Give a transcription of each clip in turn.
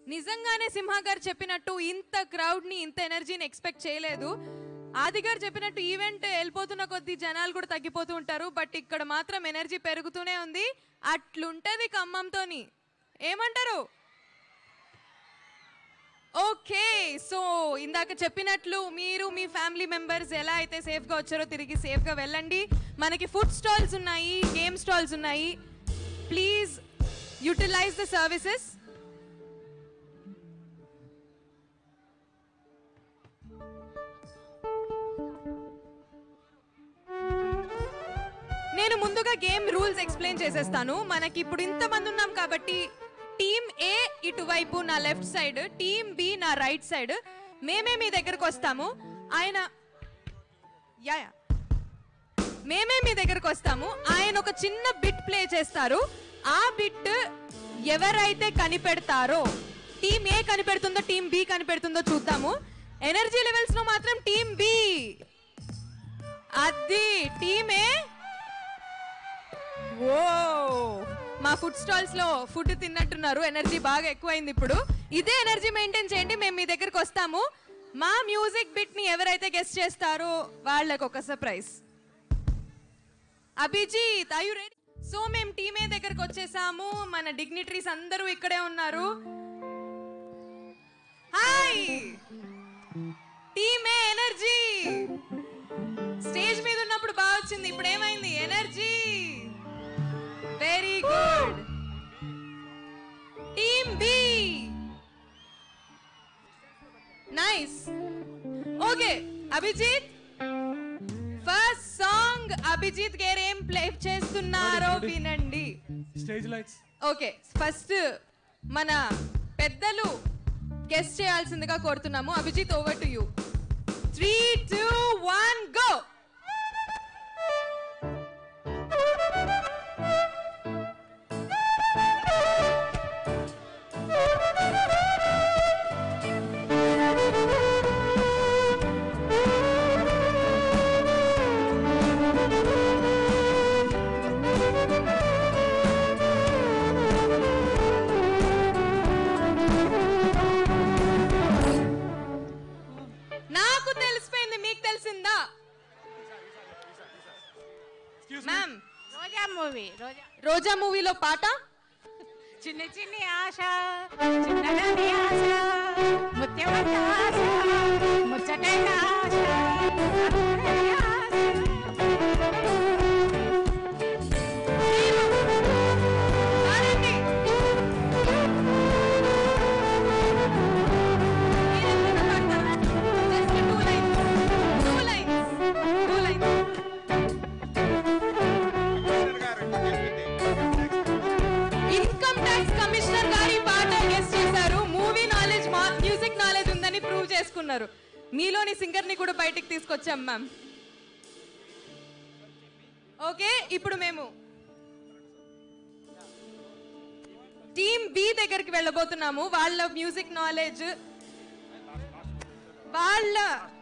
నిజంగానే సింహ గారు చెప్పినట్టు ఇంత క్రౌడ్ ని ఇంత ఎనర్జీని ఎక్స్పెక్ట్ చేయలేదు ఆది గారు చెప్పినట్టు ఈవెంట్ వెళ్ళిపోతున్న కొద్దీ జనాలు కూడా తగ్గిపోతూ ఉంటారు బట్ ఇక్కడ మాత్రం ఎనర్జీ పెరుగుతూనే ఉంది అట్లుంటది ఖమ్మంతోని ఏమంటారు ఓకే సో ఇందాక చెప్పినట్లు మీరు మీ ఫ్యామిలీ మెంబర్స్ ఎలా అయితే సేఫ్గా వచ్చారో తిరిగి సేఫ్గా వెళ్ళండి మనకి ఫుడ్ స్టాల్స్ ఉన్నాయి గేమ్ స్టాల్స్ ఉన్నాయి ప్లీజ్ యూటిలైజ్ ద సర్వీసెస్ నేను ముందుగా గేమ్ రూల్స్ ఎక్స్ప్లెయిన్ చేసేస్తాను మనకి ఇప్పుడు ఇంతమంది ఉన్నాం కాబట్టి టీమ్ ఏ ఇటువైపు నా లెఫ్ట్ సైడ్ టీమ్ బి నా రైట్ సైడ్ మేమే మీ దగ్గరకు వస్తాము ఆయన యా యా. మేమే మీ దగ్గరకు వస్తాము ఆయన ఒక చిన్న బిట్ ప్లే చేస్తారు ఆ బిట్ ఎవరైతే కనిపెడతారో టీమ్ ఏ కనిపెడుతుందో టీమ్ బి కనిపెడుతుందో చూద్దాము ఎనర్జీ లెవెల్స్ లో మాత్రం టీమ్ బి అది టీమ్ ఏ ఓ మా ఫుడ్ స్టాల్స్ లో ఫుడ్ తిన్నట్టున్నారు ఎనర్జీ బాగా ఎక్కువైంది ఇప్పుడు ఇదే ఎనర్జీ మెయింటైన్ చేయండి మేము మీ దగ్గరకు వస్తాము మా మ్యూజిక్ బిట్ ని ఎవరైతే గెస్ట్ చేస్తారో వాళ్ళకి ఒక surprise Abhijit I ready so మేము టీమే దగ్గరకు వచ్చేసాము మన డిగ్నిటరీస్ అందరూ ఇక్కడే ఉన్నారు హాయ్ టీమే ఎనర్జీ స్టేజ్ మీద ఉన్నప్పుడు బాగా వచ్చింది ఇప్పుడు ఏమైంది energy very good team B nice okay Abhijit first song Abhijit garu ఏం ప్లే చేస్తున్నారో వినండి స్టేజ్ లైట్స్ ఓకే ఫస్ట్ మన పెద్దలు గెస్ట్ చేయాల్సిందిగా కోరుతున్నాము Abhijit over to you three two one go నాకు తెలిసిపోయింది మీకు తెలిసిందా మ్యామ్ రోజా మూవీ రోజా రోజా మూవీలో పాట చిన్న చిన్ని ఆశ చిన్నదాని ఆశ ముత్యమంత ఆశ ముచ్చటైన ఆశ అందరి ఆశ. పాడండి. మీరెందుకు పాడతారు? Just two lines. Two lines. Two lines. Income tax commissioner garu ఈ పాట గెస్ట్ చేశారు మూవీ నాలెడ్జ్ మ్యూజిక్ నాలెడ్జ్ ఉందని ప్రూవ్ చేసుకున్నారు మీలోని సింగర్ ని కూడా బయటికి తీసుకొచ్చాం మ్యామ్ ఓకే ఇప్పుడు మేము టీమ్ బి దగ్గరికి వెళ్ళబోతున్నాము వాళ్ళ మ్యూజిక్ నాలెడ్జ్ వాళ్ళ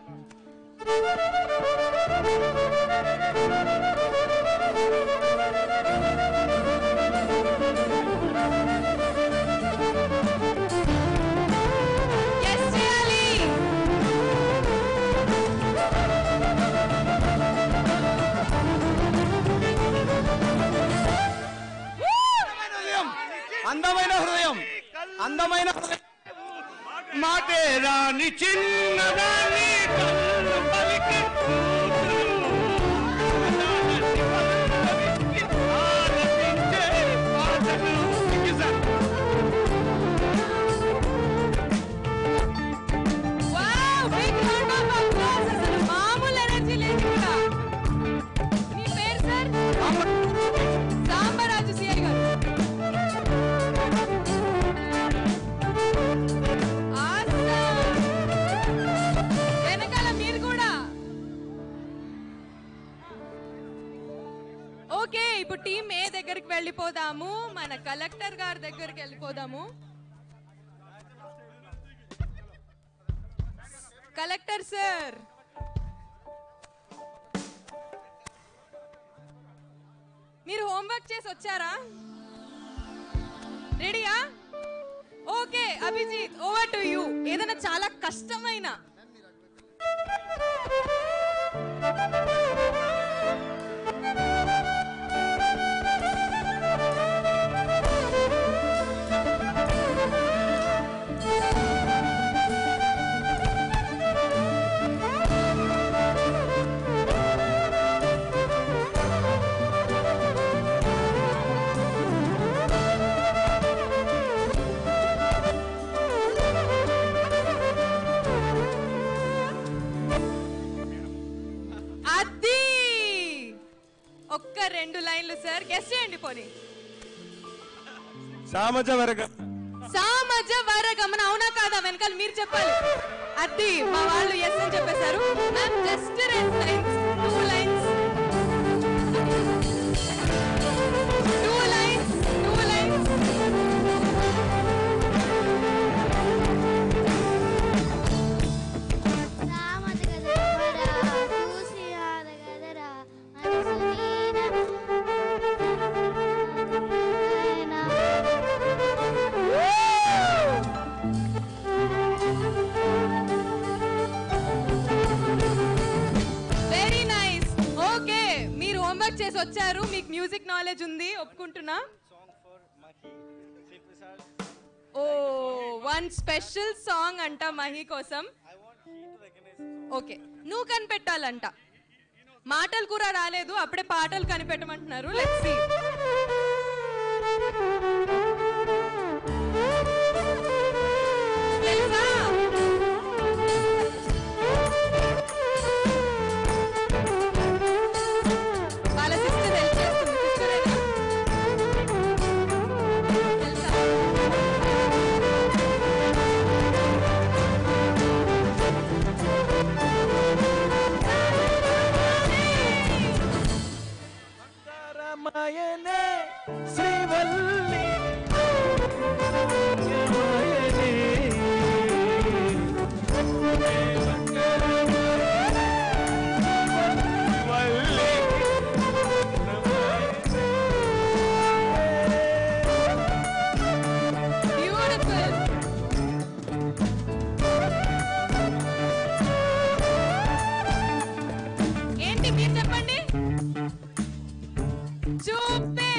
Yes, చేయాలి అందమైన హృదయం అందమైన హృదయం మాటే రాని చిన్నదాని కన్ను పలికి కూతురు. ఆలపించే పాటలు. Thank you, sir. Wow, big round of applause. అసలు మామూలు ఎనర్జీ లేదు ఇక్కడ మీ పేరు sir Sambaraju CI garu Awesome. వెనకాల మీరు కూడా ఓకే ఇప్పుడు టీం ఏ దగ్గరికి వెళ్ళిపోదాము మన కలెక్టర్ గారి దగ్గరికి వెళ్ళిపోదాము కలెక్టర్ సార్ మీరు హోంవర్క్ చేసి వచ్చారా రెడీయా okay Abhijit over to you ఏదైనా చాలా కష్టమైన అది ఒక్క రెండు లైన్లు సార్ గెస్ట్ చేయండి పోనీ సామజ వర్గ సామజ వరగమన అవునా కాదా వెనకాల మీరు చెప్పాలి అది మా వాళ్ళు ఎస్ అని చెప్పేశారు మ్యామ్ జస్ట్ రెండు lines two lines two lines two lines రామద గదరా చూసి ఆద గదరా మనసు నీన వెరీ నైస్ ఓకే మీరు హోంవర్క్ చేసి వచ్చారు మీకు మ్యూజిక్ నాలెడ్జ్ ఉంది ఒప్పుకుంటున్నా ఓ వన్ స్పెషల్ సాంగ్ అంట మహి కోసం ఓకే నువ్వు కనిపెట్టాలంట మాటలు కూడా రాలేదు అప్పుడే పాటలు కనిపెట్టమంటున్నారు లెట్స్ సీ తెలుసా వాళ్ళ సిస్టర్ హెల్ప్ చేస్తుంది సిస్టరేనా తెలుసా రామాయణే శ్రీవల్లి రామాయణే. వల్లి బ్యూటిఫుల్ ఏంటి మీరు చెప్పండి చూపే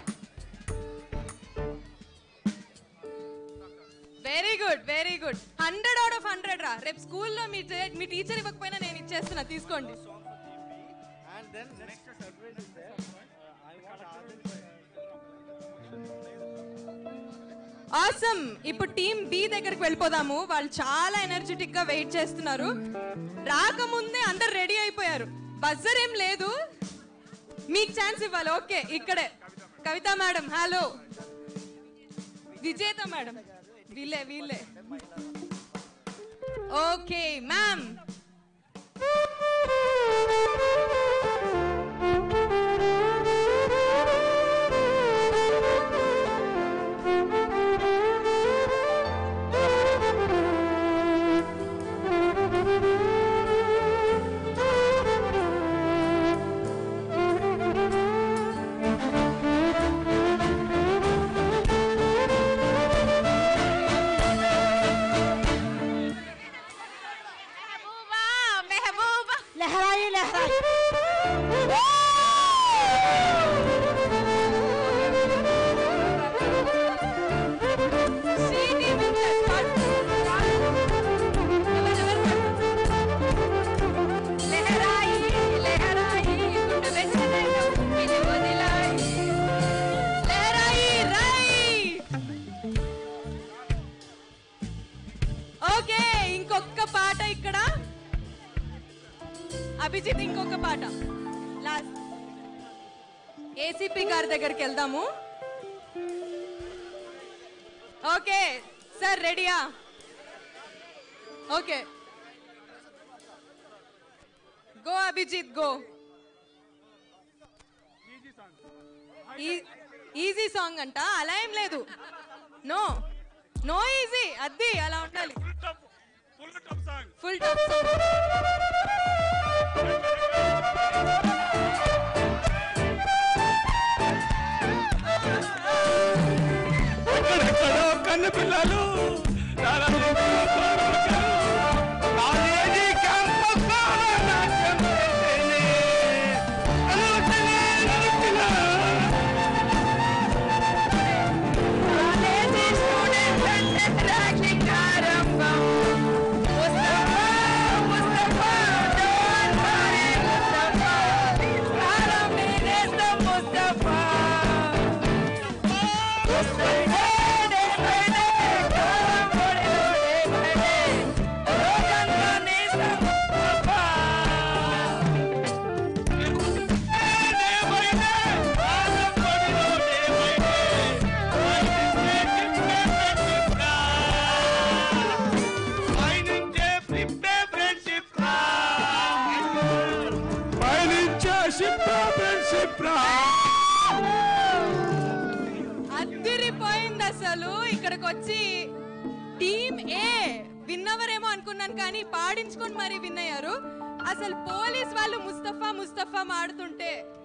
very good very good hundred out of hundred రా రేపు స్కూల్లో మీ టే- మీ టీచర్ ఇవ్వకపోయినా నేను ఇచ్చేస్తున్నా తీసుకోండి ఆసమ్ ఇప్పుడు టీం బి దగ్గరికి వెళ్ళిపోదాము వాళ్ళు చాలా ఎనర్జెటిక్ గా వెయిట్ చేస్తున్నారు రాకముందే అందరు రెడీ అయిపోయారు బజర్ ఏం లేదు మీకు ఛాన్స్ ఇవ్వాలి ఓకే ఇక్కడే Kavitha madam hello Vijetha madam వీళ్ళే వీళ్ళే ఓకే మ్యామ్ మెహబూబా మెహబూబా లహరాయి లహరాయి శ్రీని విన్సెంట్ పాడు. ఎవరు, ఎవరు పాడు? లెహరాయి, లెహరాయి, గుండె వెచ్చనైన ఉప్పిని వదిలాయి. లెహరాయి, రైట్. ఓకే ఇంకొక పాట ఇక్కడ అభిజిత్ ఇంకొక పాట లాస్ట్ ఏసీపీ గారి దగ్గరికి వెళ్దాము ఓకే సార్ రెడీయా okay go Abhijit go easy song అంట అలా ఏం లేదు నో నో ఈజీ అద్ది అలా ఉండాలి ఫుల్ టాప్ సాంగ్ ఎక్కడెక్కడో కన్ను పిల్లలు నలభై కోరికలు, కాలేజీ క్యాంపస్లో నాట్యం చేసేనే. అనుకునే నడిపిన కాలేజీ స్టూడెంట్స్ అంటే ర్యాగింగ్ ఆరంభం ముస్తఫా ముస్తఫా డోంట్ వరీ ముస్తఫా కాలం నేనేస్తాం Mustafa Mustafa day by day కాలం పొడిలో డే బై డే లోకంలో నేస్తాం ముస్తఫా అదిరిపోయింది అసలు ఇక్కడికి వచ్చి టీమ్ ఏ విన్నవరేమో అనుకున్నాను కానీ పాడించుకొని మరి విన్ అయ్యారు అసలు పోలీస్ వాళ్ళు ముస్తఫా ముస్తఫా మాడుతుంటే